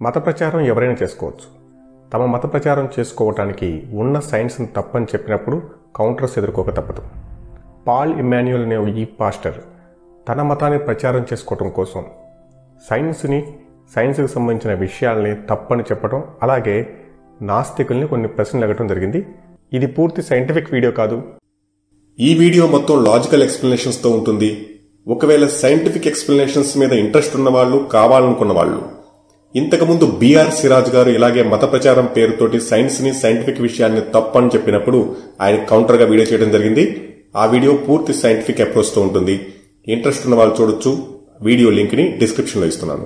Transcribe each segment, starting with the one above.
మత ప్రచారం ఎవరైనా చేసుకోవచ్చు తమ మత ప్రచారం చేసుకోవటానికి ఉన్న సైన్స్ని తప్పని చెప్పినప్పుడు కౌంటర్స్ ఎదుర్కోక తప్పదు పాల్ ఇమాన్యుయల్ అనే ఈ పాస్టర్ తన మతాన్ని ప్రచారం చేసుకోవటం కోసం సైన్స్ని సైన్స్కి సంబంధించిన విషయాల్ని తప్పని చెప్పడం అలాగే నాస్తికుల్ని కొన్ని ప్రశ్నలు అడగడం జరిగింది ఇది పూర్తి సైంటిఫిక్ వీడియో కాదు ఈ వీడియో మొత్తం లాజికల్ ఎక్స్ప్లెనేషన్స్ తో ఉంటుంది ఒకవేళ సైంటిఫిక్ ఎక్స్ప్లెనేషన్స్ మీద ఇంట్రెస్ట్ ఉన్న వాళ్ళు కావాలనుకున్న వాళ్ళు ఇంతకుముందు బీఆర్ సిరాజ్ గారు ఇలాగే మత ప్రచారం పేరుతోటి సైన్స్ ని సైంటిఫిక్ విషయాన్ని తప్పని చెప్పినప్పుడు ఆయన కౌంటర్ గా వీడియో చేయడం జరిగింది ఆ వీడియో పూర్తి సైంటిఫిక్ అప్రోచ్ తో ఉంటుంది ఇంట్రెస్ట్ ఉన్న వాళ్ళు చూడొచ్చు వీడియో లింక్ ని డిస్క్రిప్షన్ లో ఇస్తున్నాను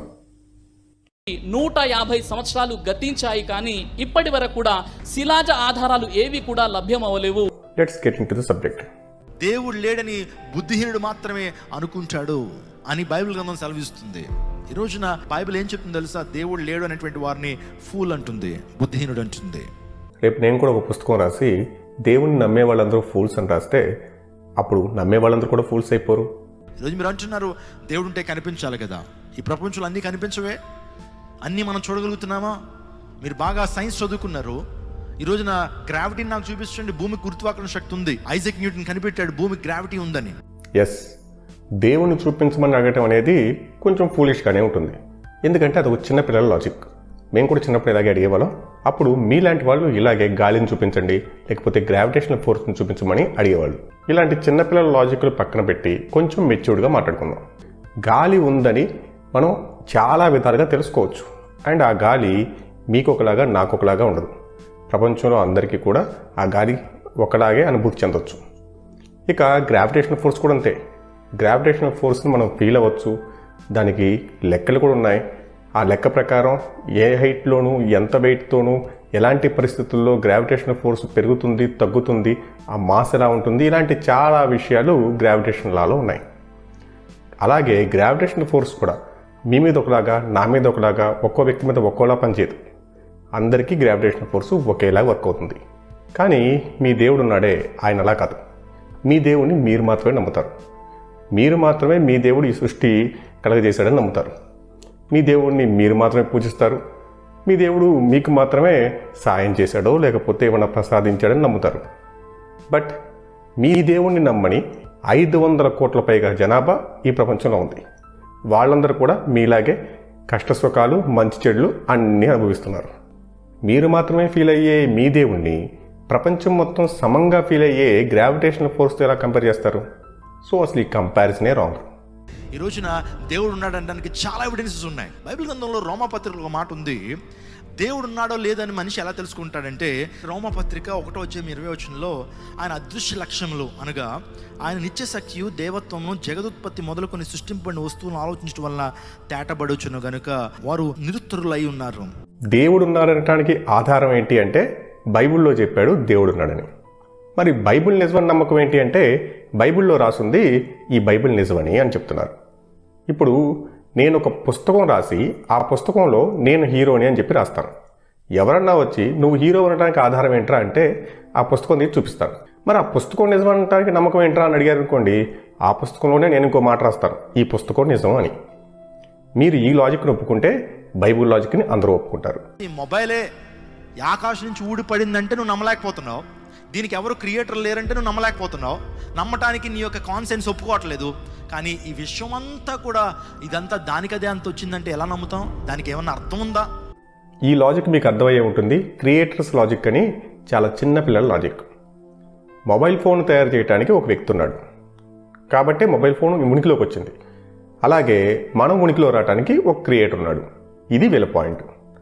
నూట యాభై సంవత్సరాలు గతించాయి కానీ ఇప్పటి వరకు కూడా శిలాజ ఆధారాలు ఏవి కూడా లభ్యమవలేవు let's get into the subject దేవుడు లేడని బుద్ధిహీనుడు మాత్రమే అనుకుంటాడు అని బైబిల్ గ్రంథం సెలవిస్తుంది ఈ రోజున బైబిల్ ఏం చెప్తుందో తెలుసా దేవుడు లేడు అనేటువంటి వారిని ఫూల్ అంటుంది బుద్ధిహీనుడు అంటుంది రేపు నేను కూడా ఒక పుస్తకం రాసి దేవుణ్ణి నమ్మే వాళ్ళందరూ ఫూల్స్ అని రాస్తే అప్పుడు నమ్మే వాళ్ళందరూ కూడా ఫూల్స్ అయిపోరు ఈరోజు మీరు అంటున్నారు దేవుడు ఉంటే కనిపించాలి కదా ఈ ప్రపంచంలో అన్నీ కనిపించవే అన్నీ మనం చూడగలుగుతున్నామా మీరు బాగా సైన్స్ చదువుకున్నారు ఈ రోజున గ్రావిటీని నాకు చూపించండి భూమికి గురుత్వాకర్షణ శక్తి ఉంది ఐజక్ న్యూటన్ కనిపెట్టాడు భూమికి గ్రావిటీ ఉందని ఎస్ దేవుని చూపించమని అడగటం అనేది కొంచెం ఫూలిష్గానే ఉంటుంది ఎందుకంటే అది ఒక చిన్న పిల్లల లాజిక్ మేము కూడా చిన్నప్పుడు ఇలాగే అడిగేవాళ్ళం అప్పుడు మీలాంటి వాళ్ళు ఇలాగే గాలిని చూపించండి లేకపోతే గ్రావిటేషనల్ ఫోర్స్ని చూపించమని అడిగేవాళ్ళు ఇలాంటి చిన్నపిల్లల లాజిక్లు పక్కన పెట్టి కొంచెం మెచ్యూర్డ్గా మాట్లాడుకుందాం గాలి ఉందని మనం చాలా విధాలుగా తెలుసుకోవచ్చు అండ్ ఆ గాలి మీకు ఒకలాగా నాకు ఒకలాగా ఉండదు ప్రపంచంలో అందరికీ కూడా ఆ గాలి ఒకలాగే అనుభూతి చెందొచ్చు ఇక గ్రావిటేషనల్ ఫోర్స్ కూడా అంతే గ్రావిటేషనల్ ఫోర్స్ని మనం ఫీల్ అవ్వచ్చు దానికి లెక్కలు కూడా ఉన్నాయి ఆ లెక్క ప్రకారం ఏ హైట్లోనూ ఎంత వెయిట్తోనూ ఎలాంటి పరిస్థితుల్లో గ్రావిటేషనల్ ఫోర్స్ పెరుగుతుంది తగ్గుతుంది ఆ మాస్ ఎలా ఉంటుంది ఇలాంటి చాలా విషయాలు గ్రావిటేషన్ లాలో ఉన్నాయి అలాగే గ్రావిటేషనల్ ఫోర్స్ కూడా మీ మీద ఒకలాగా నా మీద ఒకలాగా ఒక్కో వ్యక్తి మీద ఒక్కోలా పనిచేయదు అందరికీ గ్రావిటేషనల్ ఫోర్స్ ఒకేలా వర్క్ అవుతుంది కానీ మీ దేవుడు ఉన్నాడే ఆయన అలా కాదు మీ దేవుడిని మీరు మాత్రమే నమ్ముతారు మీరు మాత్రమే మీ దేవుడు ఈ సృష్టి కలగజేశాడని నమ్ముతారు మీ దేవుడిని మీరు మాత్రమే పూజిస్తారు మీ దేవుడు మీకు మాత్రమే సాయం చేశాడో లేకపోతే ఏమైనా ప్రసాదించాడని నమ్ముతారు బట్ మీ దేవుణ్ణి నమ్మని ఐదు వందల కోట్ల పైగా జనాభా ఈ ప్రపంచంలో ఉంది వాళ్ళందరూ కూడా మీలాగే కష్టసుఖాలు మంచి చెడులు అన్నీ అనుభవిస్తున్నారు మీరు మాత్రమే ఫీల్ అయ్యే మీ దేవుణ్ణి ప్రపంచం మొత్తం సమంగా ఫీల్ అయ్యే గ్రావిటేషనల్ ఫోర్స్తో ఎలా కంపేర్ చేస్తారు సో అసలు ఈ కంపారిజనే రాంగ్ ఈ రోజున దేవుడు ఉన్నాడు అనడానికి చాలా ఎవిడెన్సెస్ ఉన్నాయి బైబిల్ గ్రంథంలో రోమపత్రికలో ఒక మాట ఉంది దేవుడు ఉన్నాడో లేదని మనిషి ఎలా తెలుసుకుంటాడంటే రోమపత్రిక ఒకటో వచ్చే ఇరవై వచనంలో ఆయన అదృశ్య లక్ష్యములు అనగా ఆయన నిత్యశక్తియు దేవత్వము జగదుత్పత్తి మొదలుకొని సృష్టింపబడిన వస్తువులను ఆలోచించడం వలన తేటబడుచును గనుక వారు నిరుత్తరులై ఉన్నారు దేవుడు ఉన్నాడనటానికి ఆధారం ఏంటి అంటే బైబిల్లో చెప్పాడు దేవుడు ఉన్నాడని మరి బైబిల్ నిజమని నమ్మకం ఏంటి అంటే బైబిల్లో రాసుంది ఈ బైబిల్ నిజమని అని చెప్తున్నారు ఇప్పుడు నేను ఒక పుస్తకం రాసి ఆ పుస్తకంలో నేను హీరోని అని చెప్పి రాస్తాను ఎవరన్నా వచ్చి నువ్వు హీరో అనడానికి ఆధారం ఏంట్రా అంటే ఆ పుస్తకం తీసి చూపిస్తాను మరి ఆ పుస్తకం నిజం అనడానికి నమ్మకం ఏంట్రా అని అడిగారు అనుకోండి ఆ పుస్తకంలోనే నేను ఇంకో మాట రాస్తాను ఈ పుస్తకం నిజం అని మీరు ఈ లాజిక్ని ఒప్పుకుంటే బైబిల్ లాజిక్ని అందరూ ఒప్పుకుంటారు ఈ మొబైలే ఈ ఆకాశం నుంచి ఊడిపడిందంటే నువ్వు నమ్మలేకపోతున్నావు దీనికి ఎవరు క్రియేటర్ లేరంటే నువ్వు నమ్మలేకపోతున్నావు నమ్మటానికి నీ యొక్క కాన్సెన్స్ ఒప్పుకోవట్లేదు కానీ ఈ విషయం అంతా కూడా ఇదంతా దానికదే అంత వచ్చిందంటే ఎలా నమ్ముతాం దానికి ఏమన్నా అర్థం ఉందా ఈ లాజిక్ మీకు అర్థమయ్యే ఉంటుంది క్రియేటర్స్ లాజిక్ అని చాలా చిన్న పిల్లల లాజిక్ మొబైల్ ఫోన్ తయారు చేయడానికి ఒక వ్యక్తి ఉన్నాడు కాబట్టి మొబైల్ ఫోన్ ఉనికిలోకి వచ్చింది అలాగే మనం ఉనికిలో రావడానికి ఒక క్రియేటర్ ఉన్నాడు ఇది వీళ్ళ పాయింట్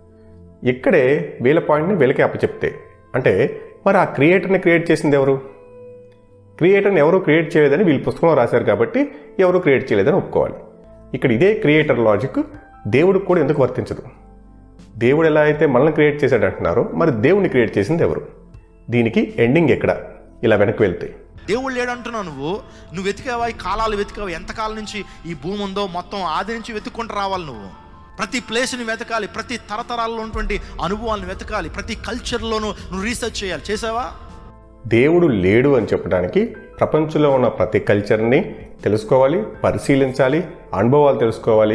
ఇక్కడే వీళ్ళ పాయింట్ని వీళ్ళకి అప్పచెప్తే అంటే మరి ఆ క్రియేటర్ని క్రియేట్ చేసింది ఎవరు క్రియేటర్ని ఎవరు క్రియేట్ చేయలేదని వీళ్ళు పుస్తకంలో రాశారు కాబట్టి ఎవరు క్రియేట్ చేయలేదని ఒప్పుకోవాలి ఇక్కడ ఇదే క్రియేటర్ లాజిక్ దేవుడికి కూడా ఎందుకు వర్తించదు దేవుడు ఎలా అయితే మనల్ని క్రియేట్ చేశాడు అంటున్నారో మరి దేవుడిని క్రియేట్ చేసింది ఎవరు దీనికి ఎండింగ్ ఎక్కడ ఇలా వెనక్కి వెళ్తే దేవుడు లేడు అంటున్నావు నువ్వు నువ్వు వెతికావా ఈ కాలాలు వెతికావు ఎంతకాలం నుంచి ఈ భూమి ఉందో మొత్తం ఆది నుంచి వెతుక్కుంటూ రావాలి నువ్వు ప్రతి ప్లేస్ని వెతకాలి ప్రతి తరతరాల్లో ఉన్నటువంటి అనుభవాలను వెతకాలి ప్రతి కల్చర్లోనూ నువ్వు రీసెర్చ్ చేయాలి చేసావా దేవుడు లేడు అని చెప్పడానికి ప్రపంచంలో ఉన్న ప్రతి కల్చర్ని తెలుసుకోవాలి పరిశీలించాలి అనుభవాలు తెలుసుకోవాలి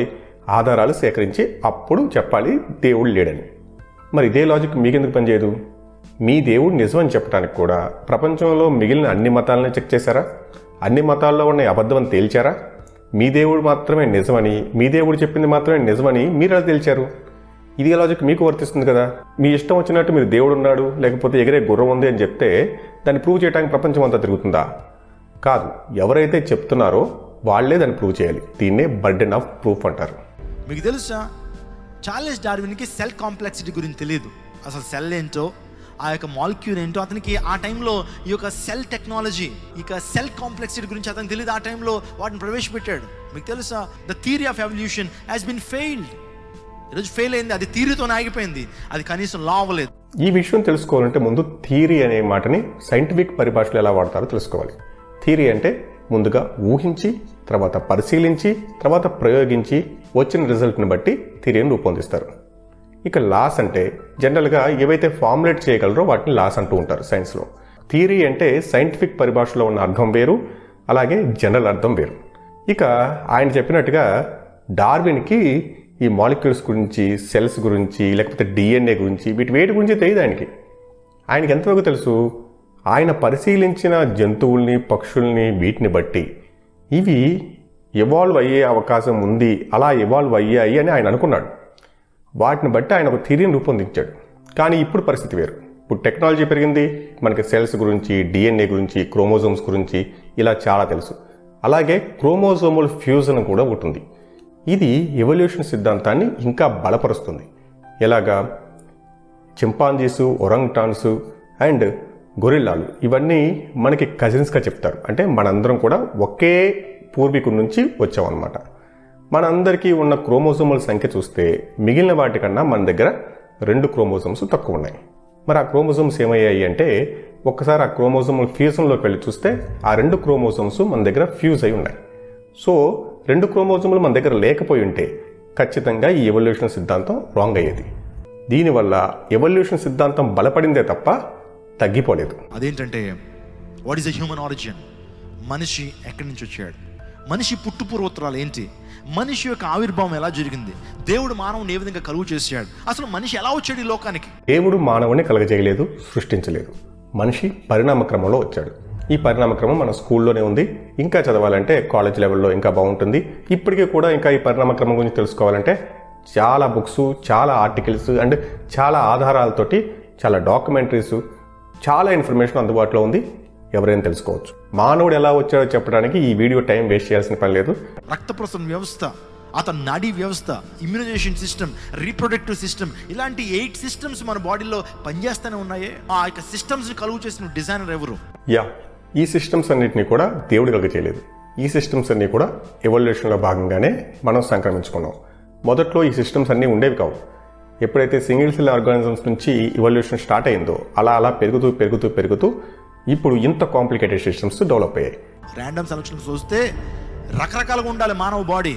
ఆధారాలు సేకరించి అప్పుడు చెప్పాలి దేవుడు లేడని మరి ఇదే లాజిక్ మీకెందుకు పనిచేయదు మీ దేవుడు నిజమని చెప్పడానికి కూడా ప్రపంచంలో మిగిలిన అన్ని మతాలను చెక్ చేశారా అన్ని మతాల్లో ఉన్న అబద్ధం అని తేల్చారా మీ దేవుడు మాత్రమే నిజమని మీ దేవుడు చెప్పింది మాత్రమే నిజమని మీరు ఎలా తేల్చారు ఇది లాజిక్ మీకు వర్తిస్తుంది కదా మీ ఇష్టం వచ్చినట్టు మీరు దేవుడు ఉన్నాడు లేకపోతే ఎగిరే గుర్రం ఉంది అని చెప్తే దాన్ని ప్రూవ్ చేయడానికి ప్రపంచం అంతా తిరుగుతుందా కాదు ఎవరైతే చెప్తున్నారో వాళ్ళే దాన్ని ప్రూవ్ చేయాలి దీన్నే బర్డెన్ ఆఫ్ ప్రూఫ్ అంటారు మీకు తెలుసా చార్లెస్ డార్విన్కి సెల్ కాంప్లెక్సిటీ గురించి తెలియదు అసలు సెల్ ఏంటో ఆ యొక్క మాలిక్యూల్ ఏంటో అతనికి ఆ టైంలో ఈ యొక్క సెల్ టెక్నాలజీ ఇక సెల్ కాంప్లెక్సిటీ గురించి అతనికి తెలియదు ఆ టైంలో వాటిని ప్రవేశపెట్టాడు మీకు తెలుసా the theory of evolution has been failed ఈరోజు ఫెయిల్ అయింది అది థియరీతో ఆగిపోయింది అది కనీసం లా అవ్వలేదు ఈ విషయం తెలుసుకోవాలంటే ముందు థీరీ అనే మాటని సైంటిఫిక్ పరిభాషలో ఎలా వాడతారో తెలుసుకోవాలి థీరీ అంటే ముందుగా ఊహించి తర్వాత పరిశీలించి తర్వాత ప్రయోగించి వచ్చిన రిజల్ట్ని బట్టి థీరీని రూపొందిస్తారు ఇక లాస్ అంటే జనరల్గా ఏవైతే ఫార్ములేట్ చేయగలరో వాటిని లాస్ అంటూ ఉంటారు సైన్స్లో థీరీ అంటే సైంటిఫిక్ పరిభాషలో ఉన్న అర్థం వేరు అలాగే జనరల్ అర్థం వేరు ఇక ఆయన చెప్పినట్టుగా డార్విన్కి ఈ మాలిక్యూల్స్ గురించి సెల్స్ గురించి లేకపోతే డిఎన్ఏ గురించి వీటి వేటి గురించి తెలియదు ఆయనకి ఆయనకి ఎంతవరకు తెలుసు ఆయన పరిశీలించిన జంతువుల్ని పక్షుల్ని వీటిని బట్టి ఇవి ఎవాల్వ్ అయ్యే అవకాశం ఉంది అలా ఎవాల్వ్ అయ్యాయి అని ఆయన అనుకున్నాడు వాటిని బట్టి ఆయన ఒక థిరీని రూపొందించాడు కానీ ఇప్పుడు పరిస్థితి వేరు ఇప్పుడు టెక్నాలజీ పెరిగింది మనకి సెల్స్ గురించి డిఎన్ఏ గురించి క్రోమోజోమ్స్ గురించి ఇలా చాలా తెలుసు అలాగే క్రోమోజోమల్ ఫ్యూజన్ కూడా ఒకటి ఉంది ఇది ఎవల్యూషన్ సిద్ధాంతాన్ని ఇంకా బలపరుస్తుంది ఎలాగా చింపాంజీసు ఒరంగ్టాన్స్ అండ్ గొరిల్లాలు ఇవన్నీ మనకి కజిన్స్గా చెప్తారు అంటే మనందరం కూడా ఒకే పూర్వీకుడి నుంచి వచ్చామన్నమాట మనందరికీ ఉన్న క్రోమోజోముల సంఖ్య చూస్తే మిగిలిన వాటికన్నా మన దగ్గర రెండు క్రోమోజోమ్స్ తక్కువ ఉన్నాయి మరి ఆ క్రోమోజోమ్స్ ఏమయ్యాయి అంటే ఒక్కసారి ఆ క్రోమోజోముల ఫ్యూజన్లోకి వెళ్ళి చూస్తే ఆ రెండు క్రోమోజోమ్స్ మన దగ్గర ఫ్యూజ్ అయి ఉన్నాయి సో రెండు క్రోమోజోములు మన దగ్గర లేకపోయి ఉంటే ఖచ్చితంగా ఈ ఎవల్యూషన్ సిద్ధాంతం రాంగ్ అయ్యేది దీనివల్ల ఎవల్యూషన్ సిద్ధాంతం బలపడిందే తప్ప తగ్గిపోలేదు అదేంటంటే what is the human origin మనిషి ఎక్కడి నుంచి వచ్చాడు మనిషి పుట్టు పూర్వోత్తరాలు ఏంటి మనిషి యొక్క ఆవిర్భావం ఎలా జరిగింది దేవుడు మానవుని ఏ విధంగా కలుగు చేశాడు అసలు మనిషి ఎలా వచ్చాడు ఈ లోకానికి దేవుడు మానవుని కలగజేయలేదు సృష్టించలేదు మనిషి పరిణామ క్రమంలో వచ్చాడు ఈ పరిణామ క్రమం మన స్కూల్లోనే ఉంది ఇంకా చదవాలంటే కాలేజ్ లెవెల్లో ఇంకా బాగుంటుంది ఇప్పటికీ కూడా ఇంకా ఈ పరిణామ క్రమం గురించి తెలుసుకోవాలంటే చాలా బుక్స్ చాలా ఆర్టికల్స్ అండ్ చాలా ఆధారాలతోటి చాలా డాక్యుమెంటరీస్ చాలా ఇన్ఫర్మేషన్ అందుబాటులో ఉంది ఎవరైనా తెలుసుకోవచ్చు మానవుడు ఎలా వచ్చాడో చెప్పడానికి ఈ వీడియో టైం వేస్ట్ చేయాల్సిన పని లేదు రక్త ప్రసరణ వ్యవస్థ అతని నాడీ వ్యవస్థ ఇమ్యునైజేషన్ సిస్టమ్ రీప్రొడక్టివ్ సిస్టమ్ ఇలాంటి ఎయిట్ సిస్టమ్స్ మన బాడీలో పనిచేస్తూనే ఉన్నాయే ఆ యొక్క సిస్టమ్స్ని కలుగు చేసిన డిజైనర్ ఎవరు యా ఈ సిస్టమ్స్ అన్నిటిని కూడా దేవుడు కలుగ చేయలేదు ఈ సిస్టమ్స్ అన్నీ కూడా ఎవల్యూషన్లో భాగంగానే మనం సంక్రమించుకున్నాం మొదట్లో ఈ సిస్టమ్స్ అన్నీ ఉండేవి కావు ఎప్పుడైతే సింగిల్ సెల్ ఆర్గానిజమ్స్ నుంచి ఇవల్యూషన్ స్టార్ట్ అయిందో అలా అలా పెరుగుతూ పెరుగుతూ పెరుగుతూ ఇప్పుడు ఇంత కాంప్లికేటెడ్ సిస్టమ్స్ డెవలప్ అయ్యాయి ర్యాండమ్ సెలక్షన్ చూస్తే రకరకాలుగా ఉండాలి మానవ బాడీ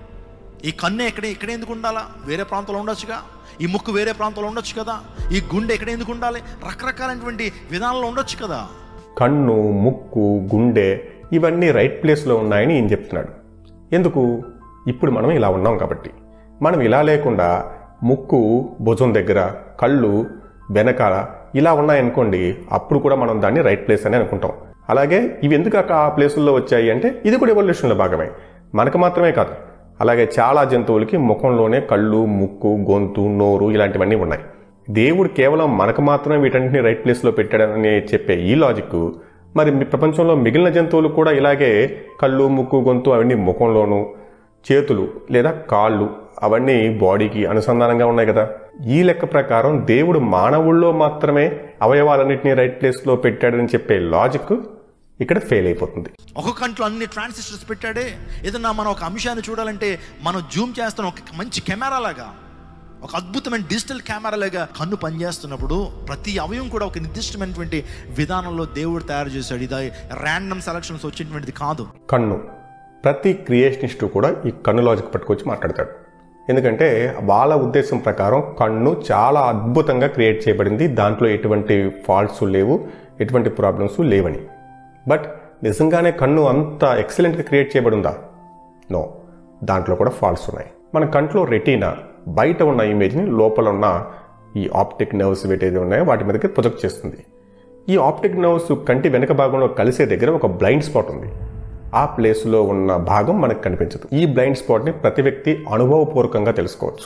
ఈ కన్ను ఎక్కడ ఇక్కడ ఎందుకు ఉండాలా వేరే ప్రాంతంలో ఉండొచ్చుగా ఈ ముక్కు వేరే ప్రాంతంలో ఉండొచ్చు కదా ఈ గుండె ఎక్కడ ఎందుకు ఉండాలి రకరకాలైనటువంటి విధానంలో ఉండొచ్చు కదా కన్ను ముక్కు గుండె ఇవన్నీ రైట్ ప్లేస్లో ఉన్నాయని ఈయన చెప్తున్నాడు ఎందుకు ఇప్పుడు మనం ఇలా ఉన్నాం కాబట్టి మనం ఇలా లేకుండా ముక్కు భుజం దగ్గర కళ్ళు వెనకాల ఇలా ఉన్నాయనుకోండి అప్పుడు కూడా మనం దాన్ని రైట్ ప్లేస్ అని అనుకుంటాం అలాగే ఇవి ఎందుకు అక్క ఆ ప్లేసుల్లో వచ్చాయి అంటే ఇది కూడా ఎవల్యూషన్లో భాగమే మనకు మాత్రమే కాదు అలాగే చాలా జంతువులకి ముఖంలోనే కళ్ళు ముక్కు గొంతు నోరు ఇలాంటివన్నీ ఉన్నాయి దేవుడు కేవలం మనకు మాత్రమే వీటన్నిటిని రైట్ ప్లేస్లో పెట్టాడని చెప్పే ఈ లాజిక్ మరి మీ ప్రపంచంలో మిగిలిన జంతువులు కూడా ఇలాగే కళ్ళు ముక్కు గొంతు అవన్నీ ముఖంలోనూ చేతులు లేదా కాళ్ళు అవన్నీ బాడీకి అనుసంధానంగా ఉన్నాయి కదా ఈ లెక్క ప్రకారం దేవుడు మానవుల్లో మాత్రమే అవయవాలన్నింటినీ రైట్ ప్లేస్లో పెట్టాడని చెప్పే లాజిక్ ఇక్కడ ఫెయిల్ అయిపోతుంది ఒక కంట్లో అన్ని ట్రాన్సిస్టర్స్ పెట్టాడే ఏదన్నా మనం ఒక అంశాన్ని చూడాలంటే మనం జూమ్ చేస్తాం ఒక మంచి కెమెరా లాగా ఒక అద్భుతమైన డిజిటల్ కెమెరా లాగా కన్ను పనిచేస్తున్నప్పుడు ప్రతి అవయం కూడా ఒక నిర్దిష్టమైనటువంటి విధానంలో దేవుడు తయారు చేశాడు ఇది ర్యాండమ్ సెలక్షన్స్ వచ్చేటువంటిది కాదు కన్ను ప్రతి క్రియేషనిస్టు కూడా ఈ కన్ను లాజిక్ పట్టుకొచ్చి మాట్లాడతాడు ఎందుకంటే వాళ్ళ ఉద్దేశం ప్రకారం కన్ను చాలా అద్భుతంగా క్రియేట్ చేయబడింది దాంట్లో ఎటువంటి ఫాల్ట్స్ లేవు ఎటువంటి ప్రాబ్లమ్స్ లేవని బట్ నిజంగానే కన్ను అంత ఎక్సలెంట్గా క్రియేట్ చేయబడిందా నో దాంట్లో కూడా ఫాల్ట్స్ ఉన్నాయి మన కంట్లో రెటీనా బయట ఉన్న ఇమేజ్ని లోపల ఉన్న ఈ ఆప్టిక్ నర్వ్స్ ఏవైతే ఉన్నాయో వాటి మీదకి ప్రొజెక్ట్ చేస్తుంది ఈ ఆప్టిక్ నర్వ్స్ కంటి వెనక భాగంలో కలిసే దగ్గర ఒక బ్లైండ్ స్పాట్ ఉంది ఆ ప్లేస్లో ఉన్న భాగం మనకు కనిపించదు ఈ బ్లైండ్ స్పాట్ని ప్రతి వ్యక్తి అనుభవపూర్వకంగా తెలుసుకోవచ్చు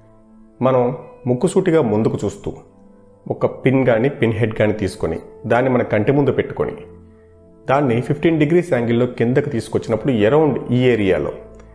మనం ముక్కుసూటిగా ముందుకు చూస్తూ ఒక పిన్ కానీ పిన్ హెడ్ కానీ తీసుకొని దాన్ని మన కంటి ముందు పెట్టుకొని దాన్ని ఫిఫ్టీన్ డిగ్రీస్ యాంగిల్లో కిందకి తీసుకొచ్చినప్పుడు అరౌండ్ ఈ ఏరియాలో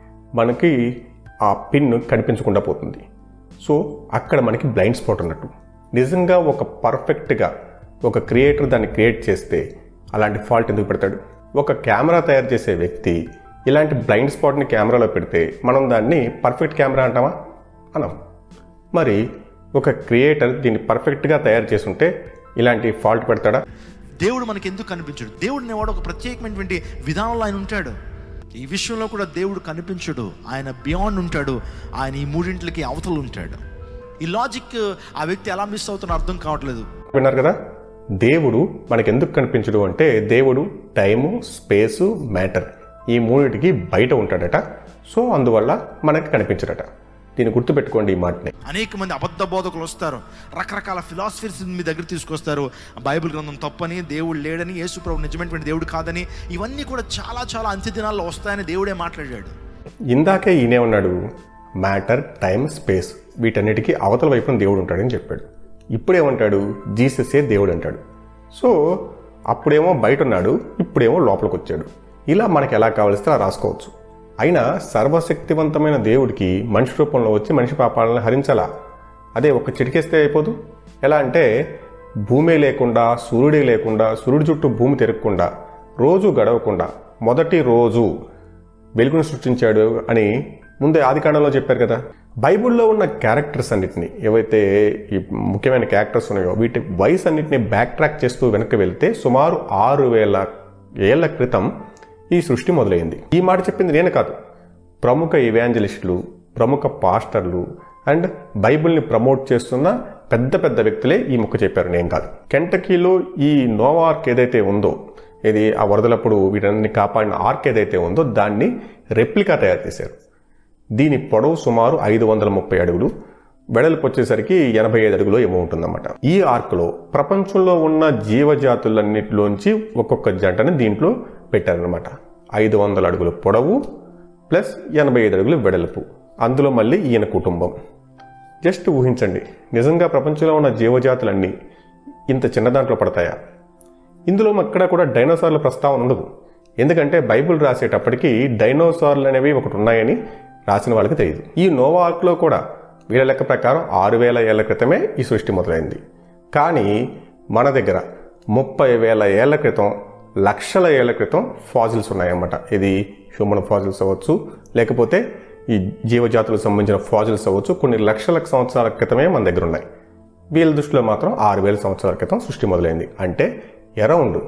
మనకి ఆ పిన్ కనిపించకుండా పోతుంది సో అక్కడ మనకి బ్లైండ్ స్పాట్ ఉన్నట్టు నిజంగా ఒక పర్ఫెక్ట్గా ఒక క్రియేటర్ దాన్ని క్రియేట్ చేస్తే అలాంటి ఫాల్ట్ ఎందుకు పెడతాడు ఒక కెమెరా తయారు చేసే వ్యక్తి ఇలాంటి బ్లైండ్ స్పాట్ని కెమెరాలో పెడితే మనం దాన్ని పర్ఫెక్ట్ కెమెరా అంటామా అనం మరి ఒక క్రియేటర్ దీన్ని పర్ఫెక్ట్గా తయారు చేసుంటే ఇలాంటి ఫాల్ట్ పెడతాడా దేవుడు మనకి ఎందుకు కనిపించడు దేవుడు అనేవాడు ఒక ప్రత్యేకమైనటువంటి విధానంలో ఆయన ఉంటాడు ఈ విషయంలో కూడా దేవుడు కనిపించడు ఆయన బియాండ్ ఉంటాడు ఆయన ఈ మూడింటికి అవతల ఉంటాడు ఈ లాజిక్ ఆ వ్యక్తి ఎలా మిస్ అవుతున్నా అర్థం కావట్లేదు విన్నారు కదా దేవుడు మనకి ఎందుకు కనిపించడు అంటే దేవుడు టైము స్పేసు మ్యాటర్ ఈ మూడింటికి బయట ఉంటాడట సో అందువల్ల మనకి కనిపించడట దీన్ని గుర్తుపెట్టుకోండి ఈ మాటని అనేక మంది అబద్ధ బోధకులు వస్తారు రకరకాల ఫిలాసఫీస్ మీ దగ్గర తీసుకొస్తారు బైబిల్ గ్రంథం తప్పని దేవుడు లేడని యేసు ప్రభు నిజమైనటువంటి దేవుడు కాదని ఇవన్నీ కూడా చాలా చాలా అంత్య దినాల్లో వస్తాయని దేవుడే మాట్లాడాడు ఇందాకే ఈయనే ఉన్నాడు మ్యాటర్ టైం స్పేస్ వీటన్నిటికీ అవతల వైపున దేవుడు ఉంటాడని చెప్పాడు ఇప్పుడేమంటాడు జీససే దేవుడు అంటాడు సో అప్పుడేమో బయట ఉన్నాడు ఇప్పుడేమో లోపలికి వచ్చాడు ఇలా మనకి ఎలా కావలిస్తే అలా రాసుకోవచ్చు అయినా సర్వశక్తివంతమైన దేవుడికి మనిషి రూపంలో వచ్చి మనిషి పాపాలను హరించాలా అదే ఒక చిటికేస్తే అయిపోదు ఎలా అంటే భూమే లేకుండా సూర్యుడే లేకుండా సూర్యుడి చుట్టూ భూమి తిరగకుండా రోజు గడవకుండా మొదటి రోజు వెలుగును సృష్టించాడు అని ముందే ఆది కాండంలో చెప్పారు కదా బైబిల్లో ఉన్న క్యారెక్టర్స్ అన్నిటిని ఏవైతే ఈ ముఖ్యమైన క్యారెక్టర్స్ ఉన్నాయో వీటి వయసు అన్నిటిని బ్యాక్ ట్రాక్ చేస్తూ వెనక్కి వెళ్తే సుమారు ఆరు వేల ఏళ్ల క్రితం ఈ సృష్టి మొదలైంది ఈ మాట చెప్పింది నేను కాదు ప్రముఖ ఇవాంజలిస్టులు ప్రముఖ పాస్టర్లు అండ్ బైబిల్ని ప్రమోట్ చేస్తున్న పెద్ద పెద్ద వ్యక్తులే ఈ ముక్క చెప్పారు నేను కాదు కెంటకీలో ఈ నోవా ఆర్క్ ఏదైతే ఉందో ఇది ఆ వరదలప్పుడు వీటన్ని కాపాడిన ఆర్క్ ఏదైతే ఉందో దాన్ని రెప్లికా తయారు చేశారు దీని పొడవు సుమారు ఐదు వందల ముప్పై అడుగులు వెడల్పు వచ్చేసరికి ఎనభై ఐదు అడుగులు ఏమో ఉంటుందన్నమాట ఈ ఆర్క్లో ప్రపంచంలో ఉన్న జీవజాతులన్నిటిలోంచి ఒక్కొక్క జంటని దీంట్లో పెట్టారనమాట ఐదు వందల అడుగులు పొడవు ప్లస్ ఎనభై ఐదు అడుగులు వెడల్పు అందులో మళ్ళీ ఈయన కుటుంబం జస్ట్ ఊహించండి నిజంగా ప్రపంచంలో ఉన్న జీవజాతులన్నీ ఇంత చిన్న దాంట్లో పడతాయా ఇందులో ఎక్కడ కూడా డైనోసార్ల ప్రస్తావన ఉండదు ఎందుకంటే బైబిల్ రాసేటప్పటికి డైనోసార్లు అనేవి ఒకటి ఉన్నాయని రాసిన వాళ్ళకి తెలియదు ఈ నోవా ఆర్క్లో కూడా వీళ్ళ లెక్క ప్రకారం ఆరు వేల ఏళ్ల క్రితమే ఈ సృష్టి మొదలైంది కానీ మన దగ్గర ముప్పై వేల ఏళ్ల క్రితం లక్షల ఏళ్ల క్రితం ఫాజిల్స్ ఉన్నాయన్నమాట ఇది హ్యూమన్ ఫాజిల్స్ అవ్వచ్చు లేకపోతే ఈ జీవజాతులకు సంబంధించిన ఫాజిల్స్ అవ్వచ్చు కొన్ని లక్షల సంవత్సరాల క్రితమే మన దగ్గర ఉన్నాయి వీళ్ళ దృష్టిలో మాత్రం ఆరు వేల సంవత్సరాల క్రితం సృష్టి మొదలైంది అంటే అరౌండ్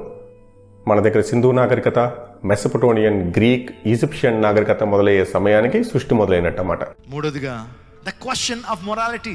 మన దగ్గర సింధు నాగరికత మెసపటోనియన్ గ్రీక్ ఈజిప్షియన్ నాగరికత మొదలయ్యే సమయానికి సృష్టి మొదలైనట్టు అన్నమాట మూడోదిగా ద క్వశ్చన్ ఆఫ్ మొరాలిటీ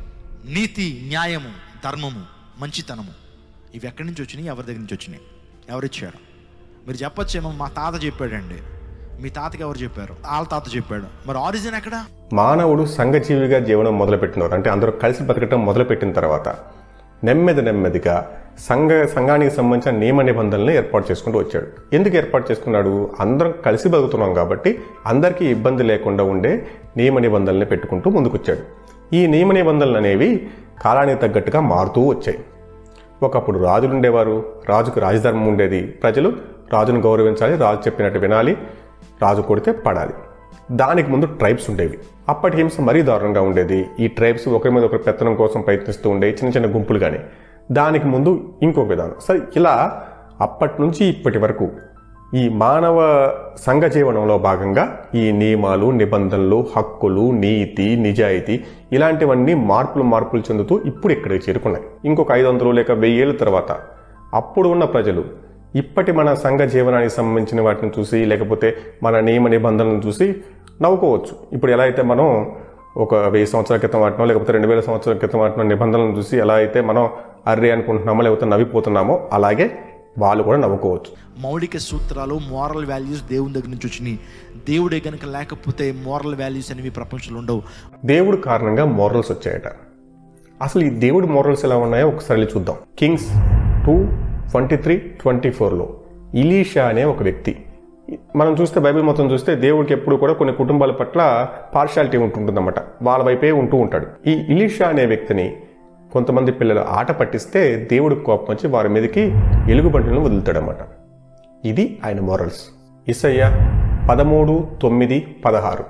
నీతి న్యాయము ధర్మము మంచితనము ఇవి ఎక్కడి నుంచి వచ్చినాయి ఎవరి దగ్గర నుంచి వచ్చినాయి ఎవరిచ్చారు మీరు చెప్పొచ్చేమో మా తాత చెప్పాడండి మీ తాతకి ఎవరు చెప్పారు వాళ్ళ తాత చెప్పాడు మరి ఆరిజిన్ ఎక్కడ మానవుడు సంఘజీవిగా జీవనం మొదలుపెట్టినారు అంటే అందరూ కలిసి బతకటం మొదలుపెట్టిన తర్వాత నెమ్మది నెమ్మదిగా సంఘ సంఘానికి సంబంధించిన నియమ నిబంధనలను ఏర్పాటు చేసుకుంటూ వచ్చాడు ఎందుకు ఏర్పాటు చేసుకున్నాడు అందరం కలిసి బతుకుతున్నాం కాబట్టి అందరికీ ఇబ్బంది లేకుండా ఉండే నియమ నిబంధనల్ని పెట్టుకుంటూ ముందుకొచ్చాడు ఈ నియమ నిబంధనలు అనేవి కాలానికి తగ్గట్టుగా మారుతూ వచ్చాయి ఒకప్పుడు రాజులు ఉండేవారు రాజుకు రాజధర్మం ఉండేది ప్రజలు రాజును గౌరవించాలి రాజు చెప్పినట్టు వినాలి రాజు కొడితే పడాలి దానికి ముందు ట్రైబ్స్ ఉండేవి అప్పటి హింస మరీ దారుణంగా ఉండేది ఈ ట్రైబ్స్ ఒకరి మీద ఒకరి పెత్తనం కోసం ప్రయత్నిస్తూ ఉండే చిన్న చిన్న గుంపులుగానే దానికి ముందు ఇంకొక విధానం సరే ఇలా అప్పటి నుంచి ఇప్పటి వరకు ఈ మానవ సంఘ జీవనంలో భాగంగా ఈ నియమాలు నిబంధనలు హక్కులు నీతి నిజాయితీ ఇలాంటివన్నీ మార్పులు మార్పులు చెందుతూ ఇప్పుడు ఇక్కడికి చేరుకున్నాయి ఇంకొక ఐదు వందలు లేక వెయ్యేళ్ళ తర్వాత అప్పుడు ఉన్న ప్రజలు ఇప్పటి మన సంఘ జీవనానికి సంబంధించిన వాటిని చూసి లేకపోతే మన నియమ నిబంధనలను చూసి నవ్వుకోవచ్చు ఇప్పుడు ఎలా అయితే మనం ఒక వెయ్యి సంవత్సరాల క్రితం వాటినో లేకపోతే రెండు వేల సంవత్సరాల క్రితం వాటినో నిబంధనలను చూసి ఎలా అయితే మనం అర్రే అనుకుంటున్నామో లేకపోతే నవ్విపోతున్నామో అలాగే వాళ్ళు కూడా నవ్వుకోవచ్చు మౌలిక సూత్రాలు మోరల్ వాల్యూస్ దేవుని దగ్గర నుంచి వచ్చినాయి దేవుడే కనుక లేకపోతే మోరల్ వాల్యూస్ అనేవి ప్రపంచంలో ఉండవు దేవుడు కారణంగా మోరల్స్ వచ్చాయట అసలు ఈ దేవుడి మోరల్స్ ఎలా ఉన్నాయో ఒకసారి వెళ్ళి చూద్దాం Kings two twenty three twenty ఫోర్లో ఇలీషా అనే ఒక వ్యక్తి మనం చూస్తే బైబిల్ మొత్తం చూస్తే దేవుడికి ఎప్పుడు కూడా కొన్ని కుటుంబాల పట్ల పార్షాలిటీ ఉంటుందన్నమాట వాళ్ళ వైపే ఉంటూ ఉంటాడు ఈ ఇలీషా అనే వ్యక్తిని కొంతమంది పిల్లలు ఆట పట్టిస్తే దేవుడికి కోపం వచ్చి వారి మీదకి ఎలుగుబంటులను వదులుతాడనమాట ఇది ఆయన మోరల్స్ ఇసయ్య పదమూడు తొమ్మిది పదహారు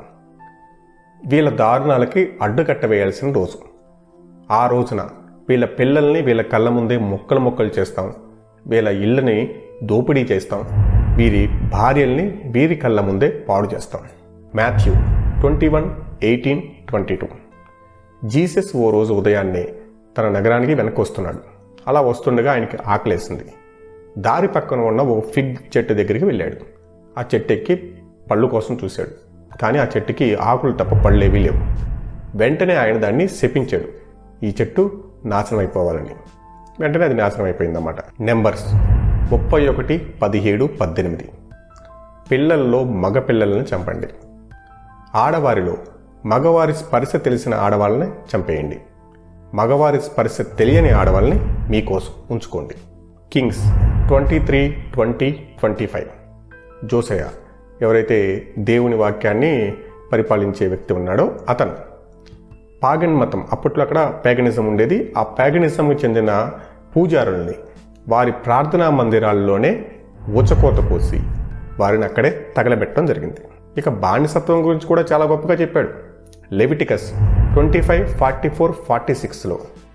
వీళ్ళ దారుణాలకి అడ్డుకట్ట వేయాల్సిన రోజు ఆ రోజున వీళ్ళ పిల్లల్ని వీళ్ళ కళ్ళ ముందే మొక్కలు మొక్కలు చేస్తాం వీళ్ళ ఇళ్ళని దోపిడీ చేస్తాం వీరి భార్యల్ని వీరి కళ్ళ ముందే పాడు చేస్తాం Matthew twenty one eighteen twenty two Jesus ఓ రోజు ఉదయాన్నే తన నగరానికి వెనక్కి వస్తున్నాడు అలా వస్తుండగా ఆయనకి ఆకలేసింది దారి పక్కన ఉన్న ఓ ఫిగ్ చెట్టు దగ్గరికి వెళ్ళాడు ఆ చెట్టు ఎక్కి పళ్ళు కోసం చూశాడు కానీ ఆ చెట్టుకి ఆకులు తప్ప పళ్ళేవీ లేవు వెంటనే ఆయన దాన్ని శపించాడు ఈ చెట్టు నాశనం అయిపోవాలని వెంటనే అది నాశనం అయిపోయిందన్నమాట నెంబర్స్ ముప్పై ఒకటి పదిహేడు పద్దెనిమిది పిల్లల్లో మగ పిల్లలను చంపండి ఆడవారిలో మగవారి స్పర్శ తెలిసిన ఆడవాళ్ళని చంపేయండి మగవారి స్పర్శ తెలియని ఆడవాళ్ళని మీకోసం ఉంచుకోండి Kings twenty three twenty twenty five Josiah ఎవరైతే దేవుని వాక్యాన్ని పరిపాలించే వ్యక్తి ఉన్నాడో అతను పాగన్ మతం అప్పట్లో అక్కడ ప్యాగనిజం ఉండేది ఆ ప్యాగనిజంకి చెందిన పూజారుల్ని వారి ప్రార్థనా మందిరాల్లోనే ఊచకోత పోసి వారిని అక్కడే తగలబెట్టడం జరిగింది ఇక బానిసత్వం గురించి కూడా చాలా గొప్పగా చెప్పాడు Leviticus twenty five forty four forty సిక్స్లో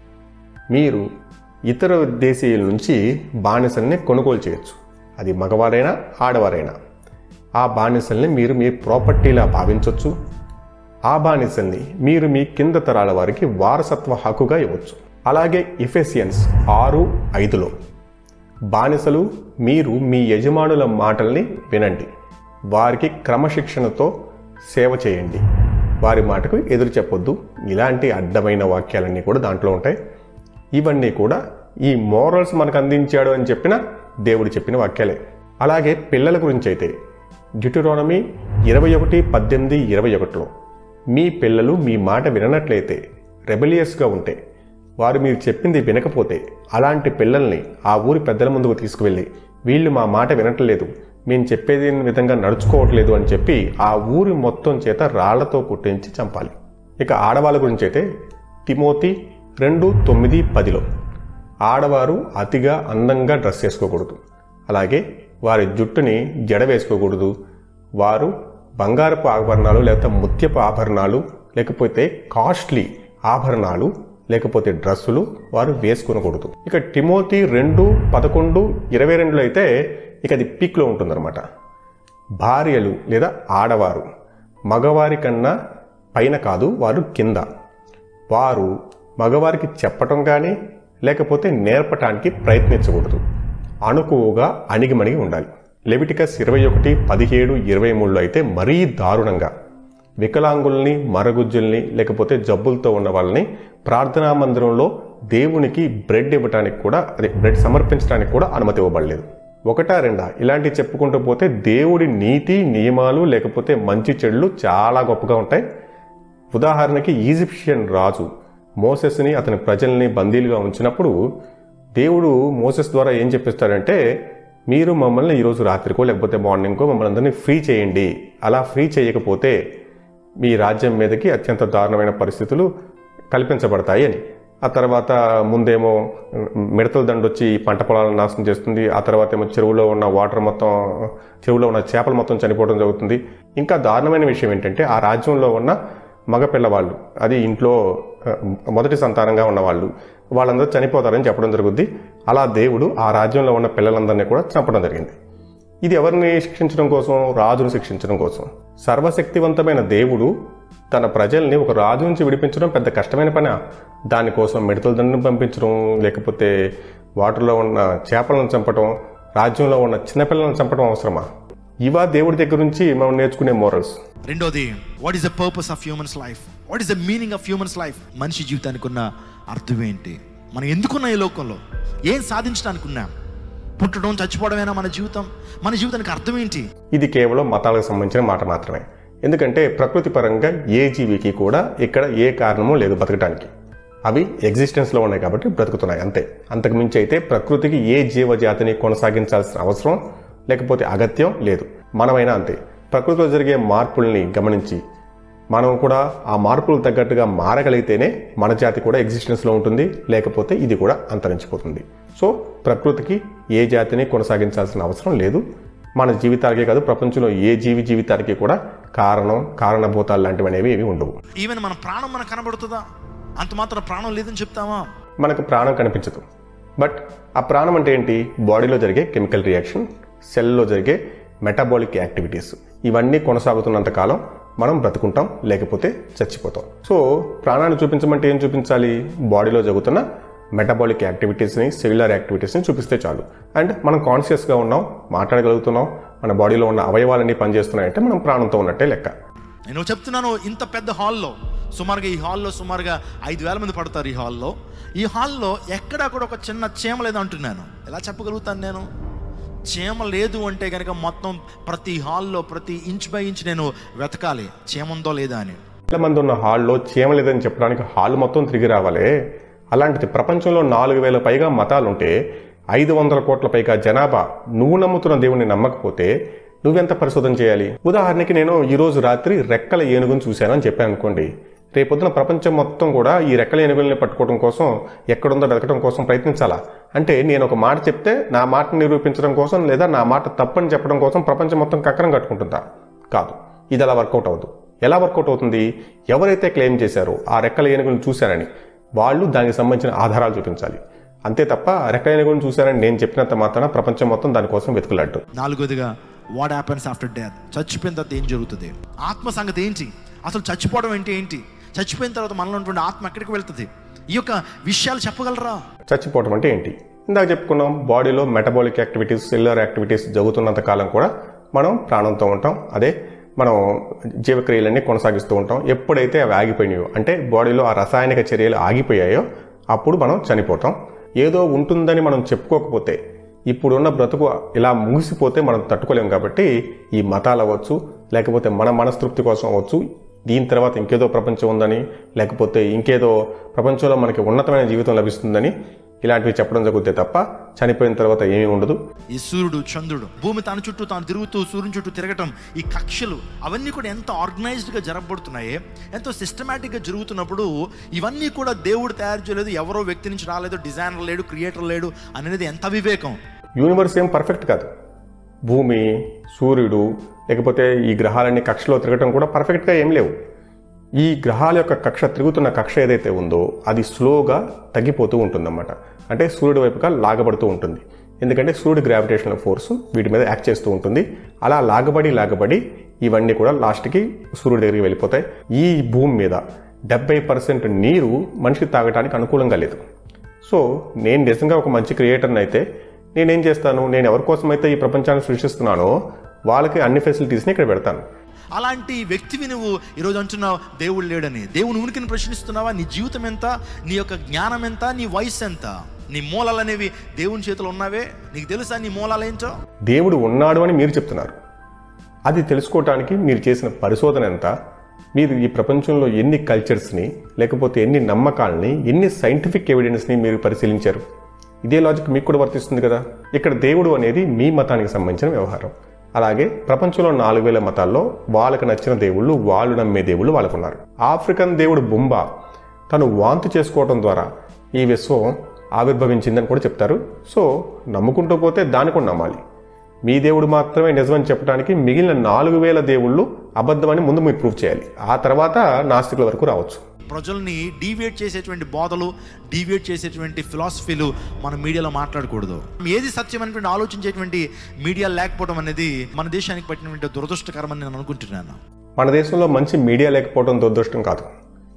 మీరు ఇతర దేశీయుల నుంచి బానిసల్ని కొనుగోలు చేయొచ్చు అది మగవారైనా ఆడవారైనా ఆ బానిసల్ని మీరు మీ ప్రాపర్టీలా భావించవచ్చు ఆ బానిసల్ని మీరు మీ కింద తరాల వారికి వారసత్వ హక్కుగా ఇవ్వచ్చు అలాగే ఇఫెసియన్స్ ఆరు ఐదులో బానిసలు మీరు మీ యజమానుల మాటల్ని వినండి వారికి క్రమశిక్షణతో సేవ చేయండి వారి మాటకు ఎదురు చెప్పొద్దు ఇలాంటి అడ్డమైన వాక్యాలన్నీ కూడా దాంట్లో ఉంటాయి ఇవన్నీ కూడా ఈ మోరల్స్ మనకు అందించాడు అని చెప్పిన దేవుడు చెప్పిన వాక్యాలే అలాగే పిల్లల గురించి అయితే డ్యూటరానమీ ఇరవై ఒకటి పద్దెనిమిది ఇరవై ఒకటిలో మీ పిల్లలు మీ మాట విననట్లయితే రెబలియస్గా ఉంటే వారు మీరు చెప్పింది వినకపోతే అలాంటి పిల్లల్ని ఆ ఊరి పెద్దల ముందుకు తీసుకువెళ్ళి వీళ్ళు మా మాట వినట్లేదు మేము చెప్పేది విధంగా నడుచుకోవట్లేదు అని చెప్పి ఆ ఊరి మొత్తం చేత రాళ్లతో పుట్టించి చంపాలి ఇక ఆడవాళ్ళ గురించి అయితే తిమోతి రెండు తొమ్మిది పదిలో ఆడవారు అతిగా అందంగా డ్రెస్ చేసుకోకూడదు అలాగే వారి జుట్టుని జడ వేసుకోకూడదు వారు బంగారపు ఆభరణాలు లేకపోతే ముత్యపు ఆభరణాలు లేకపోతే కాస్ట్లీ ఆభరణాలు లేకపోతే డ్రెస్సులు వారు వేసుకొనకూడదు ఇక టిమోతి రెండు పదకొండు ఇరవై రెండులో అయితే ఇక అది పీక్లో ఉంటుందన్నమాట భార్యలు లేదా ఆడవారు మగవారి కన్నా పైన కాదు వారు కింద వారు మగవారికి చెప్పటం కానీ లేకపోతే నేర్పటానికి ప్రయత్నించకూడదు అణుకువగా అణిగిమణిగి ఉండాలి లెవిటికస్ ఇరవై ఒకటి పదిహేడు ఇరవై మూడులో అయితే మరీ దారుణంగా వికలాంగుల్ని మరగుజ్జుల్ని లేకపోతే జబ్బులతో ఉన్న వాళ్ళని ప్రార్థనా మందిరంలో దేవునికి బ్రెడ్ ఇవ్వటానికి కూడా అదే బ్రెడ్ సమర్పించడానికి కూడా అనుమతి ఇవ్వబడలేదు ఒకటా రెండా ఇలాంటివి చెప్పుకుంటూ పోతే దేవుడి నీతి నియమాలు లేకపోతే మంచి చెడులు చాలా గొప్పగా ఉంటాయి ఉదాహరణకి ఈజిప్షియన్ రాజు మోసెస్ని అతని ప్రజల్ని బందీలుగా ఉంచినప్పుడు దేవుడు మోసెస్ ద్వారా ఏం చెప్పిస్తాడంటే మీరు మమ్మల్ని ఈరోజు రాత్రికో లేకపోతే మార్నింగ్కో మమ్మల్ని అందరినీ ఫ్రీ చేయండి అలా ఫ్రీ చేయకపోతే మీ రాజ్యం మీదకి అత్యంత దారుణమైన పరిస్థితులు కల్పించబడతాయి అని ఆ తర్వాత ముందేమో మిడతల దండు వచ్చి పంట పొలాలను నాశనం చేస్తుంది ఆ తర్వాత ఏమో చెరువులో ఉన్న వాటర్ మొత్తం చెరువులో ఉన్న చేపలు మొత్తం చనిపోవడం జరుగుతుంది ఇంకా దారుణమైన విషయం ఏంటంటే ఆ రాజ్యంలో ఉన్న మగ పిల్లవాళ్ళు అది ఇంట్లో ఆ, మొదటి సంతానంగా ఉన్నవాళ్ళు వాళ్ళందరూ చనిపోతారని చెప్పడం జరుగుద్ది అలా దేవుడు ఆ రాజ్యంలో ఉన్న పిల్లలందరినీ కూడా చంపడం జరిగింది ఇది ఎవరిని శిక్షించడం కోసం రాజును శిక్షించడం కోసం సర్వశక్తివంతమైన దేవుడు తన ప్రజల్ని ఒక రాజు నుంచి విడిపించడం పెద్ద కష్టమైన పని దానికోసం మిడతల దండను పంపించడం లేకపోతే వాటర్లో ఉన్న చేపలను చంపడం రాజ్యంలో ఉన్న చిన్నపిల్లలను చంపడం అవసరమా ఇవా దేవుడి దగ్గర నుంచి మనం నేర్చుకునే మోరల్స్ రెండోది what is the purpose of humans life what is the meaning of humans life మనిషి జీవితానికి ఉన్న అర్థం ఏంటి మనం ఎందుకున్నాం ఈ లోకంలో ఏం సాధించడానికి ఉన్నాం పుట్టడం చచ్చిపోవడమేనా మన జీవితం మన జీవితానికి అర్థం ఏంటి ఇది కేవలం మతాలకు సంబంధించిన మాట మాత్రమే ఎందుకంటే ప్రకృతి పరంగా ఏ జీవికి కూడా ఇక్కడ ఏ కారణమూ లేదు బతకడానికి అవి ఎగ్జిస్టెన్స్లో ఉన్నాయి కాబట్టి బ్రతుకుతున్నాయి అంతే అంతకు మించి అయితే ప్రకృతికి ఏ జీవజాతిని కొనసాగించాల్సిన అవసరం లేకపోతే అగత్యం లేదు మనమైనా అంతే ప్రకృతిలో జరిగే మార్పుల్ని గమనించి మనం కూడా ఆ మార్పులు తగ్గట్టుగా మారగలిగితేనే మన జాతి కూడా ఎగ్జిస్టెన్స్లో ఉంటుంది లేకపోతే ఇది కూడా అంతరించిపోతుంది సో ప్రకృతికి ఏ జాతిని కొనసాగించాల్సిన అవసరం లేదు మన జీవితాలకే కాదు ప్రపంచంలో ఏ జీవి జీవితానికి కూడా కారణం కారణభూతాలు లాంటివి అనేవి ఏవి ఉండవు ఈవెన్ మన ప్రాణం మనకు కనబడుతుందా అంత మాత్రం ప్రాణం లేదని చెప్తామా మనకు ప్రాణం కనిపించదు బట్ ఆ ప్రాణం అంటే ఏంటి బాడీలో జరిగే కెమికల్ రియాక్షన్ సెల్లో జరిగే మెటబాలిక్ యాక్టివిటీస్ ఇవన్నీ కొనసాగుతున్నంత కాలం మనం బ్రతుకుంటాం లేకపోతే చచ్చిపోతాం సో ప్రాణాన్ని చూపించమంటే ఏం చూపించాలి బాడీలో జరుగుతున్న మెటబాలిక్ యాక్టివిటీస్ని సెల్యులర్ యాక్టివిటీస్ని చూపిస్తే చాలు అండ్ మనం కాన్షియస్గా ఉన్నాం మాట్లాడగలుగుతున్నాం మన బాడీలో ఉన్న అవయవాలన్నీ పనిచేస్తున్నాయంటే మనం ప్రాణంతో ఉన్నట్టే లెక్క నేను చెప్తున్నాను ఇంత పెద్ద హాల్లో సుమారుగా ఈ హాల్లో సుమారుగా ఐదు వేల మంది పడతారు ఈ హాల్లో ఈ హాల్లో ఎక్కడా కూడా ఒక చిన్న చీమ లేదు అంటున్నాను ఎలా చెప్పగలుగుతాను నేను చీమ లేదు అంటే కనుక మొత్తం ప్రతి హాల్లో ప్రతి ఇంచ్ బై ఇంచ్ నేను వెతకాలి చీమ ఉందో లేదా అని వేల మంది ఉన్న హాల్లో చీమ లేదని చెప్పడానికి హాల్ మొత్తం తిరిగి రావాలి అలాంటిది ప్రపంచంలో నాలుగు వేల పైగా మతాలుంటే ఐదు వందల కోట్ల పైగా జనాభా నువ్వు నమ్ముతున్న దేవుణ్ణి నమ్మకపోతే నువ్వెంత పరిశోధన చేయాలి ఉదాహరణకి నేను ఈరోజు రాత్రి రెక్కల ఏనుగును చూశానని చెప్పాను అనుకోండి రేపొద్దున ప్రపంచం మొత్తం కూడా ఈ రెక్కల ఏనుగుల్ని పట్టుకోవడం కోసం ఎక్కడుందో వెతకడం కోసం ప్రయత్నించాలా అంటే నేను ఒక మాట చెప్తే నా మాటను నిరూపించడం కోసం లేదా నా మాట తప్పని చెప్పడం కోసం ప్రపంచం మొత్తం కక్కరం కట్టుకుంటుందా కాదు ఇది అలా వర్కౌట్ అవ్వదు ఎలా వర్కౌట్ అవుతుంది ఎవరైతే క్లెయిమ్ చేశారో ఆ రెక్కల ఏనుగులను చూశారని వాళ్ళు దానికి సంబంధించిన ఆధారాలు చూపించాలి అంతే తప్ప రెక్కల ఏనుగులను చూశారని నేను చెప్పినంత మాత్రాన ప్రపంచం మొత్తం దానికోసం వెతుకులాడ్డు నాలుగోదిగా వాట్ హ్యాపెన్స్ ఆఫ్టర్ డెత్ చచ్చిపోయిన తర్వాత ఏం జరుగుతుంది ఆత్మ సంగతి ఏంటి అసలు చచ్చిపోవడం అంటే ఏంటి చచ్చిపోయిన తర్వాత మనలో ఉన్నటువంటి ఆత్మ ఎక్కడికి వెళ్తుంది ఈ యొక్క విషయాలు చెప్పగలరా చచ్చిపోవడం అంటే ఏంటి ఇందాక చెప్పుకున్నాం బాడీలో మెటబాలిక్ యాక్టివిటీస్ సెల్యులర్ యాక్టివిటీస్ జరుగుతున్నంత కాలం కూడా మనం ప్రాణంతో ఉంటాం అదే మనం జీవక్రియలన్నీ కొనసాగిస్తూ ఉంటాం ఎప్పుడైతే అవి ఆగిపోయినాయో అంటే బాడీలో ఆ రసాయనిక చర్యలు ఆగిపోయాయో అప్పుడు మనం చనిపోతాం ఏదో ఉంటుందని మనం చెప్పుకోకపోతే ఇప్పుడున్న బ్రతుకు ఇలా ముగిసిపోతే మనం తట్టుకోలేం కాబట్టి ఈ మతాలు అవ్వచ్చు లేకపోతే మన మనస్తృప్తి కోసం అవ్వచ్చు దీని తర్వాత ఇంకేదో ప్రపంచం ఉందని లేకపోతే ఇంకేదో ప్రపంచంలో మనకి ఉన్నతమైన జీవితం లభిస్తుందని ఇలాంటివి చెప్పడం జరుగుతే తప్ప చనిపోయిన తర్వాత ఏమీ ఉండదు ఈ సూర్యుడు చంద్రుడు భూమి తన చుట్టూ తాను తిరుగుతూ సూర్యుని చుట్టూ తిరగటం ఈ కక్షలు అవన్నీ కూడా ఎంత ఆర్గనైజ్డ్గా జరగబడుతున్నాయి ఎంతో సిస్టమేటిక్గా జరుగుతున్నప్పుడు ఇవన్నీ కూడా దేవుడు తయారు చేయలేదు ఎవరో వ్యక్తి నుంచి రాలేదు డిజైనర్ లేడు క్రియేటర్ లేడు అనేది ఎంత వివేకం యూనివర్స్ ఏం పర్ఫెక్ట్ కాదు భూమి సూర్యుడు లేకపోతే ఈ గ్రహాలన్నీ కక్షలో తిరగటం కూడా పర్ఫెక్ట్గా ఏం లేవు ఈ గ్రహాల యొక్క కక్ష తిరుగుతున్న కక్ష ఏదైతే ఉందో అది స్లోగా తగ్గిపోతూ ఉంటుందన్నమాట అంటే సూర్యుడి వైపుగా లాగబడుతూ ఉంటుంది ఎందుకంటే సూర్యుడి గ్రావిటేషనల్ ఫోర్స్ వీటి మీద యాక్ట్ చేస్తూ ఉంటుంది అలా లాగబడి లాగబడి ఇవన్నీ కూడా లాస్ట్కి సూర్యుడి దగ్గరికి వెళ్ళిపోతాయి ఈ భూమి మీద డెబ్బై పర్సెంట్ నీరు మనిషికి తాగడానికి అనుకూలంగా లేదు సో నేను నిజంగా ఒక మంచి క్రియేటర్ని అయితే నేనేం చేస్తాను నేను ఎవరి కోసమైతే ఈ ప్రపంచాన్ని సృష్టిస్తున్నానో వాళ్ళకి అన్ని ఫెసిలిటీస్ని ఇక్కడ పెడతాను అలాంటి వ్యక్తివి నువ్వు ఈరోజు అంటున్నావు దేవుడు లేడని దేవుని ఉనికిని ప్రశ్నిస్తున్నావా నీ జీవితం ఎంత నీ యొక్క జ్ఞానం ఎంత నీ వయసు ఎంత నీ మూలాలు అనేవి దేవుని చేతిలో ఉన్నావే నీకు తెలుసా నీ మూలాలు ఏంటో దేవుడు ఉన్నాడు అని మీరు చెప్తున్నారు అది తెలుసుకోవటానికి మీరు చేసిన పరిశోధన ఎంత మీరు ఈ ప్రపంచంలో ఎన్ని కల్చర్స్ని లేకపోతే ఎన్ని నమ్మకాలని ఎన్ని సైంటిఫిక్ ఎవిడెన్స్ని మీరు పరిశీలించారు ఇదే లాజిక్ మీకు కూడా వర్తిస్తుంది కదా ఇక్కడ దేవుడు అనేది మీ మతానికి సంబంధించిన వ్యవహారం అలాగే ప్రపంచంలో నాలుగు వేల మతాల్లో వాళ్ళకి నచ్చిన దేవుళ్ళు వాళ్ళు నమ్మే దేవుళ్ళు వాళ్ళకున్నారు ఆఫ్రికన్ దేవుడు బుంబా తను వాంతి చేసుకోవడం ద్వారా ఈ విశ్వం ఆవిర్భవించిందని కూడా చెప్తారు సో నమ్ముకుంటూ పోతే దాన్ని కూడా నమ్మాలి మీ దేవుడు మాత్రమే నిజమని చెప్పడానికి మిగిలిన నాలుగు వేల దేవుళ్ళు అబద్ధమని ముందు మీరు ప్రూవ్ చేయాలి ఆ తర్వాత నాస్తికుల వరకు రావచ్చు ప్రజల్ని డీవియేట్ చేసేటువంటి బోధలు డీవియేట్ చేసేటువంటి ఫిలాసఫీలు మన మీడియాలో మాట్లాడకూడదు ఏది సత్యం అనేటువంటి ఆలోచించేటువంటి మీడియా లేకపోవడం అనేది మన దేశానికి పట్టినటువంటి దురదృష్టకరమని నేను అనుకుంటున్నాను మన దేశంలో మంచి మీడియా లేకపోవడం దురదృష్టం కాదు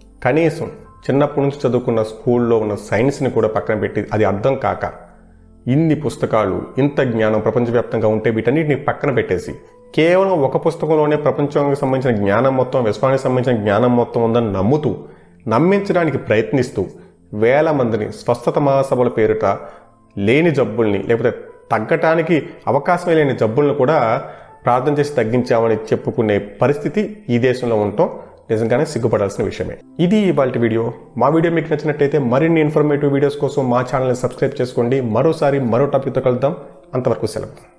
కనీసం చిన్నప్పటి నుంచి చదువుకున్న స్కూల్లో ఉన్న సైన్స్ని కూడా పక్కన పెట్టి అది అర్థం కాక ఇన్ని పుస్తకాలు ఇంత జ్ఞానం ప్రపంచవ్యాప్తంగా ఉంటే వీటన్నిటిని పక్కన పెట్టేసి కేవలం ఒక పుస్తకంలోనే ప్రపంచానికి సంబంధించిన జ్ఞానం మొత్తం విశ్వానికి సంబంధించిన జ్ఞానం మొత్తం ఉందని నమ్ముతూ నమ్మించడానికి ప్రయత్నిస్తూ వేల మందిని స్వస్థత మహాసభల పేరిట లేని జబ్బుల్ని లేకపోతే తగ్గటానికి అవకాశం లేని జబ్బులను కూడా ప్రార్థన చేసి తగ్గించామని చెప్పుకునే పరిస్థితి ఈ దేశంలో ఉండటం నిజంగానే సిగ్గుపడాల్సిన విషయమే ఇది ఇవాళ వీడియో మా వీడియో మీకు నచ్చినట్టయితే మరిన్ని ఇన్ఫర్మేటివ్ వీడియోస్ కోసం మా ఛానల్ని సబ్స్క్రైబ్ చేసుకోండి మరోసారి మరో టాపిక్తో కలుద్దాం అంతవరకు సెలవు